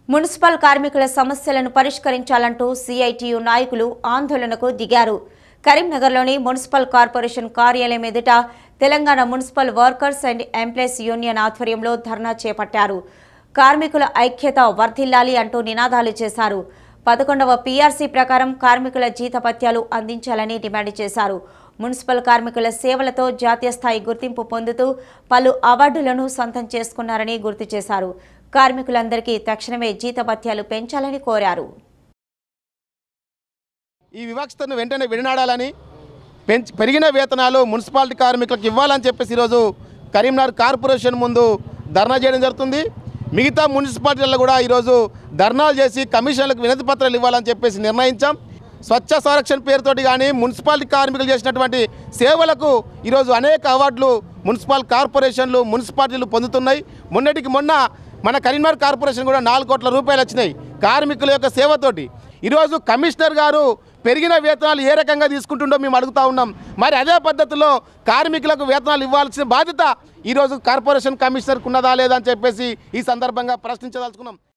municipal కార్మికుల సమస్యలను పరిష్కరించాలంటూ CITU నాయకులు ఆందోళనకు దిగారు కరీంనగర్లోని మున్సిపల్ కార్పొరేషన్ కార్యాలయం ఎదుట Telangana municipal workers and employees union ఆధ్వర్యంలో ధర్నా చేపట్టారు కార్మికుల ఐక్యత వర్ధిల్లాలి అంటూ నినాదాలు చేశారు పదకొండవ పీఆర్సీ ప్రకారం కార్మికుల జీతపత్యాలు అందించాలని డిమాండ్ చేశారు మున్సిపల్ కార్మికుల సేవలతో జాతీయ స్థాయి గుర్తింపు పొందుతూ పలు అవార్డులను సొంతం చేసుకున్నారని గుర్తు చేశారు కార్మికులందరికీ తక్షణమే జీతభత్యాలు పెంచాలని కోరారు ఈ వివక్షతను వెంటనే విడనాడాలని పెంచి పెరిగిన వేతనాలు మున్సిపాలిటీ కార్మికులకు ఇవ్వాలని చెప్పేసి ఈరోజు కరీంనగర్ కార్పొరేషన్ ముందు ధర్నా చేయడం జరుగుతుంది మిగతా మున్సిపాలిటీలలో కూడా ఈరోజు ధర్నాలు చేసి కమిషన్లకు వినతి పత్రాలు ఇవ్వాలని చెప్పేసి నిర్ణయించాం స్వచ్ఛ సంరక్షణ పేరుతోటి కానీ మున్సిపాలిటీ కార్మికులు చేసినటువంటి సేవలకు ఈరోజు అనేక అవార్డులు మున్సిపల్ కార్పొరేషన్లు మున్సిపాలిటీలు పొందుతున్నాయి మొన్నటికి మొన్న మన కరీంనగర్ కార్పొరేషన్ కూడా నాలుగు కోట్ల రూపాయలు వచ్చినాయి కార్మికుల యొక్క సేవతోటి ఈరోజు కమిషనర్ గారు పెరిగిన వేతనాలు ఏ రకంగా తీసుకుంటుండో మేము అడుగుతా ఉన్నాం మరి అదే పద్ధతిలో కార్మికులకు వేతనాలు ఇవ్వాల్సిన బాధ్యత ఈరోజు కార్పొరేషన్ కమిషనర్కి ఉన్నదా లేదా అని చెప్పేసి ఈ సందర్భంగా ప్రశ్నించదలుచుకున్నాం